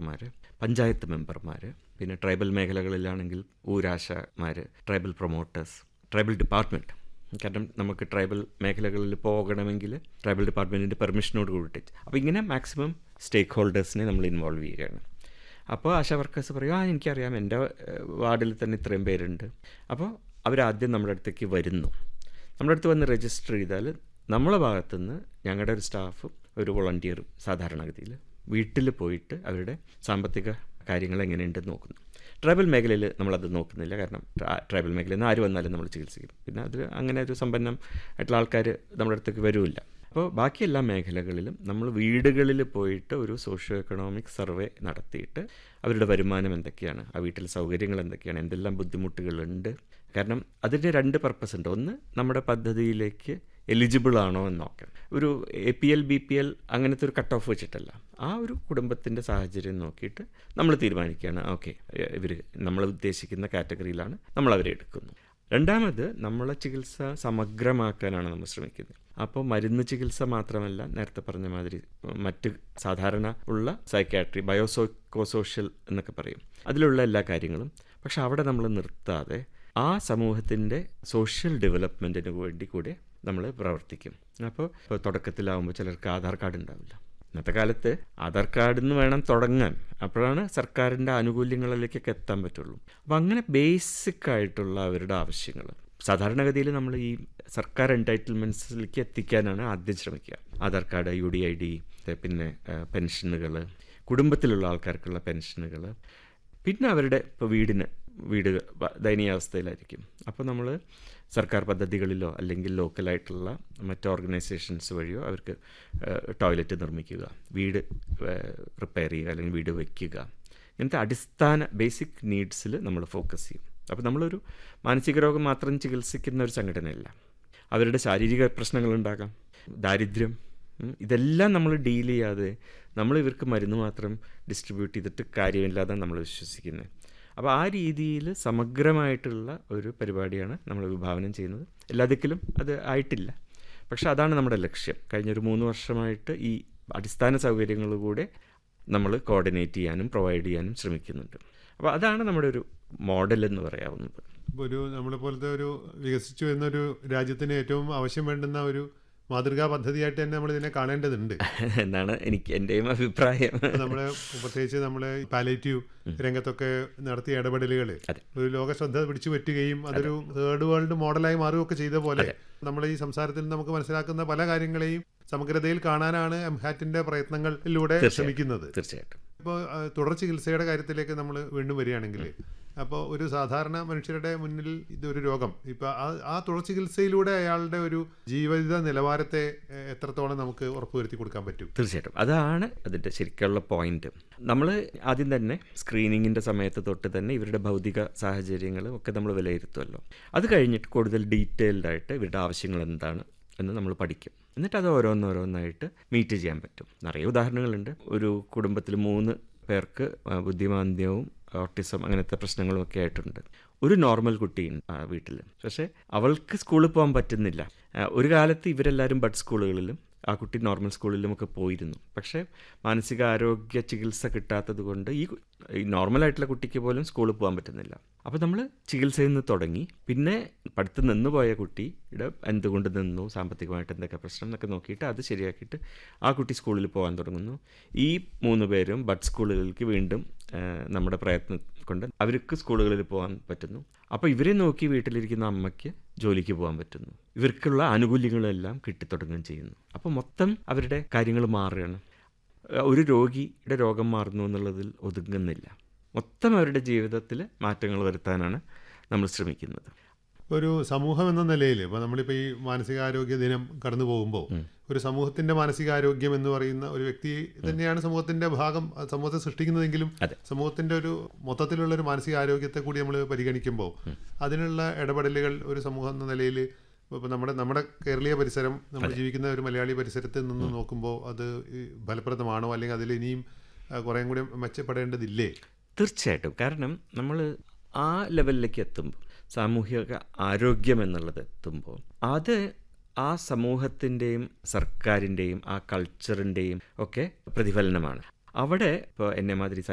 ഓഫീസർമാർ പഞ്ചായത്ത് മെമ്പർമാർ പിന്നെ ട്രൈബൽ മേഖലകളിലാണെങ്കിൽ ഊരാശമാർ ട്രൈബൽ പ്രൊമോട്ടേഴ്സ് ട്രൈബൽ ഡിപ്പാർട്ട്മെൻറ്റ് കാരണം നമുക്ക് ട്രൈബൽ മേഖലകളിൽ പോകണമെങ്കിൽ ട്രൈബൽ ഡിപ്പാർട്ട്മെൻറ്റിൻ്റെ പെർമിഷനോട് കൂടിയിട്ട് അപ്പോൾ ഇങ്ങനെ മാക്സിമം സ്റ്റേക്ക് ഹോൾഡേഴ്സിനെ നമ്മൾ ഇൻവോൾവ് ചെയ്യുകയാണ് അപ്പോൾ ആശാ വർക്കേഴ്സ് പറയും ആ എനിക്കറിയാം എൻ്റെ ഏഹ്, വാർഡിൽ തന്നെ ഇത്രയും പേരുണ്ട് അപ്പോൾ അവരാദ്യം നമ്മുടെ അടുത്തേക്ക് വരുന്നു നമ്മുടെ അടുത്ത് വന്ന് രജിസ്റ്റർ ചെയ്താൽ നമ്മളെ ഭാഗത്തുനിന്ന് ഞങ്ങളുടെ ഒരു സ്റ്റാഫും ഒരു വോളണ്ടിയറും സാധാരണഗതിയിൽ വീട്ടിൽ പോയിട്ട് അവരുടെ സാമ്പത്തിക കാര്യങ്ങൾ എങ്ങനെയുണ്ടെന്ന് നോക്കുന്നു ട്രൈബൽ മേഖലയിൽ നമ്മളത് നോക്കുന്നില്ല കാരണം ട്രാ- ട്രൈബൽ മേഖലയിൽ നിന്ന് ആര് വന്നാലും നമ്മൾ ചികിത്സിക്കും പിന്നെ അത് അങ്ങനെ ഒരു സമ്പന്നം ആയിട്ടുള്ള ആൾക്കാർ നമ്മുടെ അടുത്തേക്ക് വരുമില്ല അപ്പോൾ ബാക്കി എല്ലാ മേഖലകളിലും നമ്മൾ വീടുകളിൽ പോയിട്ട് ഒരു സോഷ്യോ എക്കണോമിക് സർവേ നടത്തിയിട്ട് അവരുടെ വരുമാനം എന്തൊക്കെയാണ് ആ വീട്ടിലെ സൗകര്യങ്ങൾ എന്തൊക്കെയാണ് എന്തെല്ലാം ബുദ്ധിമുട്ടുകളുണ്ട് കാരണം അതിൻ്റെ രണ്ട് പർപ്പസ് ഉണ്ട് ഒന്ന് നമ്മുടെ പദ്ധതിയിലേക്ക് എലിജിബിൾ ആണോ എന്ന് നോക്കണം ഒരു A P L B P L അങ്ങനത്തെ ഒരു കട്ട് ഓഫ് വെച്ചിട്ടല്ല ആ ഒരു കുടുംബത്തിൻ്റെ സാഹചര്യം നോക്കിയിട്ട് നമ്മൾ തീരുമാനിക്കുകയാണ് ഓക്കെ ഇവർ നമ്മൾ ഉദ്ദേശിക്കുന്ന കാറ്റഗറിയിലാണ് നമ്മൾ അവരെ എടുക്കുന്നു രണ്ടാമത് നമ്മളെ ചികിത്സ സമഗ്രമാക്കാനാണ് നമ്മൾ ശ്രമിക്കുന്നത് അപ്പോൾ മരുന്ന് ചികിത്സ മാത്രമല്ല നേരത്തെ പറഞ്ഞ മാതിരി മറ്റ് സാധാരണ ഉള്ള സൈക്കാട്രി ബയോസോക്കോസോഷ്യൽ എന്നൊക്കെ പറയും അതിലുള്ള എല്ലാ കാര്യങ്ങളും പക്ഷെ അവിടെ നമ്മൾ നിർത്താതെ ആ സമൂഹത്തിൻ്റെ സോഷ്യൽ ഡെവലപ്മെൻറ്റിന് വേണ്ടി കൂടെ നമ്മൾ പ്രവർത്തിക്കും അപ്പോൾ ഇപ്പോൾ തുടക്കത്തിലാവുമ്പോൾ ചിലർക്ക് ആധാർ കാർഡ് ഉണ്ടാവില്ല ഇന്നത്തെ കാലത്ത് ആധാർ കാർഡിൽ നിന്ന് വേണം തുടങ്ങാൻ അപ്പോഴാണ് സർക്കാരിൻ്റെ ആനുകൂല്യങ്ങളിലേക്കൊക്കെ എത്താൻ പറ്റുള്ളൂ അപ്പോൾ അങ്ങനെ ബേസിക് ആയിട്ടുള്ള അവരുടെ ആവശ്യങ്ങൾ സാധാരണഗതിയിൽ നമ്മൾ ഈ സർക്കാർ എൻറ്റൈറ്റിൽമെൻറ്റ്സിലേക്ക് എത്തിക്കാനാണ് ആദ്യം ശ്രമിക്കുക Aadhaar card U D I D പിന്നെ പെൻഷനുകൾ കുടുംബത്തിലുള്ള ആൾക്കാർക്കുള്ള പെൻഷനുകൾ പിന്നെ അവരുടെ ഇപ്പോൾ വീടിന് വീട് വ- ദയനീയാവസ്ഥയിലായിരിക്കും അപ്പോൾ നമ്മൾ സർക്കാർ പദ്ധതികളിലോ അല്ലെങ്കിൽ ലോക്കലായിട്ടുള്ള മറ്റ് ഓർഗനൈസേഷൻസ് വഴിയോ അവർക്ക് ടോയ്ലറ്റ് നിർമ്മിക്കുക വീട് റിപ്പയർ ചെയ്യുക അല്ലെങ്കിൽ വീട് വയ്ക്കുക ഇങ്ങനത്തെ അടിസ്ഥാന ബേസിക് നീഡ്സിൽ നമ്മൾ ഫോക്കസ് ചെയ്യും അപ്പോൾ നമ്മളൊരു മാനസിക രോഗം മാത്രം ചികിത്സിക്കുന്ന ഒരു സംഘടനയല്ല അവരുടെ ശാരീരിക പ്രശ്നങ്ങളുണ്ടാകാം ദാരിദ്ര്യം ഉം, ഇതെല്ലാം നമ്മൾ ഡീൽ ചെയ്യാതെ നമ്മൾ ഇവർക്ക് മരുന്ന് മാത്രം ഡിസ്ട്രിബ്യൂട്ട് ചെയ്തിട്ട് കാര്യമില്ലാതെ നമ്മൾ വിശ്വസിക്കുന്നത് അപ്പോൾ ആ രീതിയിൽ സമഗ്രമായിട്ടുള്ള ഒരു പരിപാടിയാണ് നമ്മൾ വിഭാവനം ചെയ്യുന്നത് എല്ലാ ദിക്കിലും അത് ആയിട്ടില്ല പക്ഷെ അതാണ് നമ്മുടെ ലക്ഷ്യം കഴിഞ്ഞൊരു മൂന്ന് വർഷമായിട്ട് ഈ അടിസ്ഥാന സൗകര്യങ്ങൾ കൂടെ നമ്മൾ കോർഡിനേറ്റ് ചെയ്യാനും പ്രൊവൈഡ് ചെയ്യാനും ശ്രമിക്കുന്നുണ്ട് അപ്പോൾ അതാണ് നമ്മുടെ ഒരു മോഡൽ എന്ന് പറയാവുന്നത് ഇപ്പൊ ഒരു നമ്മളെ പോലത്തെ ഒരു വികസിച്ചു വരുന്ന ഒരു രാജ്യത്തിന് ഏറ്റവും ആവശ്യം വേണ്ടുന്ന ഒരു മാതൃകാ പദ്ധതിയായിട്ട് തന്നെ നമ്മൾ ഇതിനെ കാണേണ്ടതുണ്ട് എന്നാണ് എനിക്ക് എൻ്റെയും അഭിപ്രായം ഇപ്പൊ നമ്മള് പ്രത്യേകിച്ച് നമ്മള് പാലേറ്റീവ് രംഗത്തൊക്കെ നടത്തിയ ഇടപെടലുകൾ അതെ. ഒരു ലോക ശ്രദ്ധ പിടിച്ചു പറ്റുകയും അതൊരു തേർഡ് വേൾഡ് മോഡലായി മാറുകയൊക്കെ ചെയ്ത പോലെ നമ്മൾ ഈ സംസാരത്തിൽ നമുക്ക് മനസ്സിലാക്കുന്ന പല കാര്യങ്ങളെയും സമഗ്രതയിൽ കാണാനാണ് എംഹാറ്റിന്റെ പ്രയത്നങ്ങളിലൂടെ തീർച്ചയായും. ശ്രമിക്കുന്നത് തീർച്ചയായിട്ടും ഇപ്പോൾ തുടർ ചികിത്സയുടെ കാര്യത്തിലേക്ക് നമ്മൾ വീണ്ടും വരികയാണെങ്കിൽ അപ്പോൾ ഒരു സാധാരണ മനുഷ്യരുടെ മുന്നിൽ ഇതൊരു രോഗം ഇപ്പോൾ ആ ആ തുടർ ചികിത്സയിലൂടെ അയാളുടെ ഒരു ജീവിത നിലവാരത്തെ എ- എത്രത്തോളം നമുക്ക് ഉറപ്പുവരുത്തി കൊടുക്കാൻ പറ്റും തീർച്ചയായിട്ടും അതാണ് അതിൻ്റെ ശരിക്കുള്ള പോയിന്റ് നമ്മൾ ആദ്യം തന്നെ സ്ക്രീനിങ്ങിൻ്റെ സമയത്ത് തൊട്ട് തന്നെ ഇവരുടെ ഭൗതിക സാഹചര്യങ്ങളും ഒക്കെ നമ്മൾ വിലയിരുത്തുമല്ലോ അത് കഴിഞ്ഞിട്ട് കൂടുതൽ ഡീറ്റെയിൽഡ് ആയിട്ട് ഇവരുടെ ആവശ്യങ്ങൾ എന്താണ് എന്ന് നമ്മൾ പഠിക്കും എന്നിട്ട് അത് ഓരോന്നോരോന്നായിട്ട് മീറ്റ് ചെയ്യാൻ പറ്റും നിറയെ ഉദാഹരണങ്ങളുണ്ട് ഒരു കുടുംബത്തിൽ മൂന്ന് പേർക്ക് ആ, ബുദ്ധിമാന്ദ്യവും ഓട്ടിസം അങ്ങനത്തെ പ്രശ്നങ്ങളും ഒക്കെ ആയിട്ടുണ്ട് ഒരു നോർമൽ കുട്ടിയുണ്ട് ആ വീട്ടിൽ പക്ഷേ അവൾക്ക് സ്കൂളിൽ പോകാൻ പറ്റുന്നില്ല ആ, ഒരു കാലത്ത് ഇവരെല്ലാവരും ബഡ് സ്കൂളുകളിലും ആ കുട്ടി നോർമൽ സ്കൂളിലുമൊക്കെ പോയിരുന്നു പക്ഷേ മാനസിക ആരോഗ്യ ചികിത്സ കിട്ടാത്തത് കൊണ്ട് ഈ കു- ഈ നോർമലായിട്ടുള്ള കുട്ടിക്ക് പോലും സ്കൂളിൽ പോകാൻ പറ്റുന്നില്ല അപ്പോൾ നമ്മൾ ചികിത്സയിൽ നിന്ന് തുടങ്ങി പിന്നെ പഠിത്തം നിന്ന് പോയ കുട്ടിയുടെ എന്തുകൊണ്ട് നിന്നു സാമ്പത്തികമായിട്ട് എന്തൊക്കെ പ്രശ്നം എന്നൊക്കെ നോക്കിയിട്ട് അത് ശരിയാക്കിയിട്ട് ആ കുട്ടി സ്കൂളിൽ പോകാൻ തുടങ്ങുന്നു ഈ മൂന്ന് പേരും ബഡ് സ്കൂളുകളിലേക്ക് വീണ്ടും ആ, നമ്മുടെ പ്രയത്നം കൊണ്ട് അവർക്ക് സ്കൂളുകളിൽ പോകാൻ പറ്റുന്നു അപ്പോൾ ഇവരെ നോക്കി വീട്ടിലിരിക്കുന്ന അമ്മയ്ക്ക് ജോലിക്ക് പോകാൻ പറ്റുന്നു ഇവർക്കുള്ള ആനുകൂല്യങ്ങളെല്ലാം കിട്ടിത്തുടങ്ങുകയും ചെയ്യുന്നു അപ്പോൾ മൊത്തം അവരുടെ കാര്യങ്ങൾ മാറുകയാണ് ആ, ഒരു രോഗിയുടെ രോഗം മാറുന്നു എന്നുള്ളതിൽ ഒതുങ്ങുന്നില്ല മൊത്തം അവരുടെ ജീവിതത്തിൽ മാറ്റങ്ങൾ വരുത്താനാണ് നമ്മൾ ശ്രമിക്കുന്നത് ഒരു സമൂഹം എന്ന നിലയിൽ ഇപ്പോൾ നമ്മളിപ്പോൾ ഈ മാനസികാരോഗ്യ ദിനം കടന്നു പോകുമ്പോൾ ഒരു സമൂഹത്തിന്റെ മാനസികാരോഗ്യം എന്ന് പറയുന്ന ഒരു വ്യക്തി തന്നെയാണ് സമൂഹത്തിന്റെ ഭാഗം അത് സമൂഹത്തെ സൃഷ്ടിക്കുന്നതെങ്കിലും അതെ. സമൂഹത്തിന്റെ ഒരു മൊത്തത്തിലുള്ള ഒരു മാനസികാരോഗ്യത്തെ കൂടി നമ്മൾ പരിഗണിക്കുമ്പോൾ അതിനുള്ള ഇടപെടലുകൾ ഒരു സമൂഹം എന്ന നിലയിൽ ഇപ്പോൾ നമ്മുടെ നമ്മുടെ കേരളീയ പരിസരം നമ്മൾ ജീവിക്കുന്ന ഒരു മലയാളി പരിസരത്തിൽ നിന്ന് നോക്കുമ്പോൾ അത് ഈ ഫലപ്രദമാണോ അല്ലെങ്കിൽ അതിൽ ഇനിയും ആ, കുറേം കൂടി മെച്ചപ്പെടേണ്ടതില്ലേ തീർച്ചയായിട്ടും കാരണം നമ്മൾ ആ ലെവലിലേക്ക് എത്തുമ്പോൾ സാമൂഹിക ആരോഗ്യം എന്നുള്ളത് എത്തുമ്പോൾ അത് ആ സമൂഹത്തിൻ്റെയും സർക്കാരിൻ്റെയും ആ കൾച്ചറിൻ്റെയും ഒക്കെ പ്രതിഫലനമാണ് അവിടെ ഇപ്പോൾ എന്നെ മാതിരി